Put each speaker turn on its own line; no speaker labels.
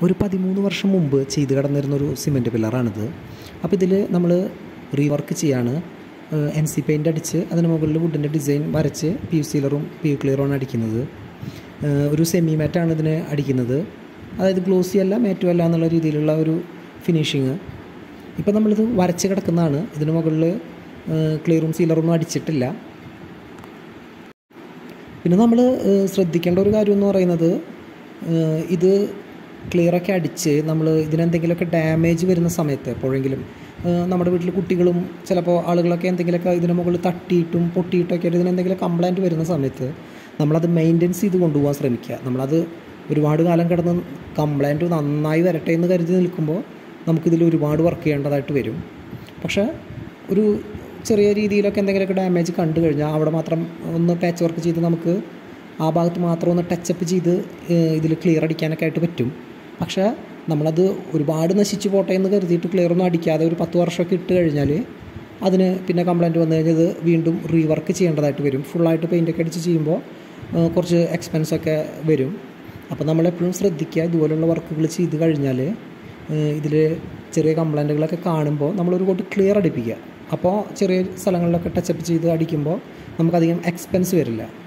ഒരു പതിമൂന്ന് വർഷം മുമ്പ് ചെയ്ത് കിടന്നിരുന്നൊരു സിമെൻറ്റ് പില്ലറാണിത് അപ്പോൾ ഇതിൽ നമ്മൾ റീവർക്ക് ചെയ്യാണ് എൻ സി പെയിൻ്റ് അടിച്ച് അതിന് മുകളിൽ വുഡിൻ്റെ ഡിസൈൻ വരച്ച് പി യു സീലറും പി യു ക്ലിയറുമാണ് അടിക്കുന്നത് ഏഹ് ഒരു സെമി മാറ്റാണ് ഇതിന് അടിക്കുന്നത് അതായത് ഗ്ലോസി അല്ല മാറ്റും അല്ല എന്നുള്ള രീതിയിലുള്ള ഒരു ഫിനിഷിങ് ഇപ്പോൾ നമ്മളിത് വരച്ച് കിടക്കുന്നതാണ് ഇതിന് മുകളിൽ ക്ലിയറും സീലറൊന്നും അടിച്ചിട്ടില്ല പിന്നെ നമ്മൾ ശ്രദ്ധിക്കേണ്ട ഒരു കാര്യം എന്ന് പറയുന്നത് ഏഹ് ഇത് ക്ലിയറൊക്കെ അടിച്ച് നമ്മൾ ഇതിനെന്തെങ്കിലുമൊക്കെ ഡാമേജ് വരുന്ന സമയത്ത് എപ്പോഴെങ്കിലും ഏഹ് നമ്മുടെ വീട്ടിൽ കുട്ടികളും ചിലപ്പോൾ ആളുകളൊക്കെ എന്തെങ്കിലുമൊക്കെ ഇതിന് മുകളിൽ തട്ടിയിട്ടും പൊട്ടിയിട്ടൊക്കെ ആയിട്ട് ഇതിനെന്തെങ്കിലും കംപ്ലൈൻറ്റ് വരുന്ന സമയത്ത് നമ്മളത് മെയിൻ്റെനൻസ് ചെയ്ത് കൊണ്ടുപോകാൻ ശ്രമിക്കുക നമ്മളത് ഒരുപാട് കാലം കിടന്ന് കംപ്ലൈൻറ്റ് നന്നായി വരട്ടെ എന്ന് കരുതി നിൽക്കുമ്പോൾ നമുക്കിതിൽ ഒരുപാട് വർക്ക് ചെയ്യേണ്ടതായിട്ട് വരും പക്ഷേ ഒരു ചെറിയ രീതിയിലൊക്കെ എന്തെങ്കിലുമൊക്കെ ഡാമേജ് കണ്ടു കഴിഞ്ഞാൽ അവിടെ മാത്രം ഒന്ന് പാച്ച് വർക്ക് ചെയ്ത് നമുക്ക് ആ ഭാഗത്ത് മാത്രം ഒന്ന് ടച്ചപ്പ് ചെയ്ത് ഇതിൽ ക്ലിയർ അടിക്കാനൊക്കെ ആയിട്ട് പറ്റും പക്ഷേ നമ്മളത് ഒരുപാട് നശിച്ചു പോട്ടെ എന്ന് കരുതിയിട്ട് ക്ലിയർ ഒന്നും അടിക്കാതെ ഒരു പത്ത് വർഷമൊക്കെ ഇട്ട് കഴിഞ്ഞാൽ അതിന് പിന്നെ കംപ്ലൈൻറ്റ് വന്നു കഴിഞ്ഞാൽ ഇത് വീണ്ടും റീവർക്ക് ചെയ്യേണ്ടതായിട്ട് വരും ഫുള്ളായിട്ട് പെയിൻ്റൊക്കെ അടിച്ച് ചെയ്യുമ്പോൾ ഏഹ് കുറച്ച് എക്സ്പെൻസൊക്കെ വരും അപ്പോൾ നമ്മളെപ്പോഴും ശ്രദ്ധിക്കുക ഇതുപോലുള്ള വർക്കുകൾ ചെയ്ത് കഴിഞ്ഞാൽ ഇതിൽ ചെറിയ കംപ്ലൈൻറ്റുകളൊക്കെ കാണുമ്പോൾ നമ്മളൊരു കോട്ട് ക്ലിയർ അടിപ്പിക്കുക അപ്പോൾ ചെറിയ സ്ഥലങ്ങളിലൊക്കെ ടച്ചപ്പ് ചെയ്ത് അടിക്കുമ്പോൾ നമുക്കധികം എക്സ്പെൻസ് വരില്ല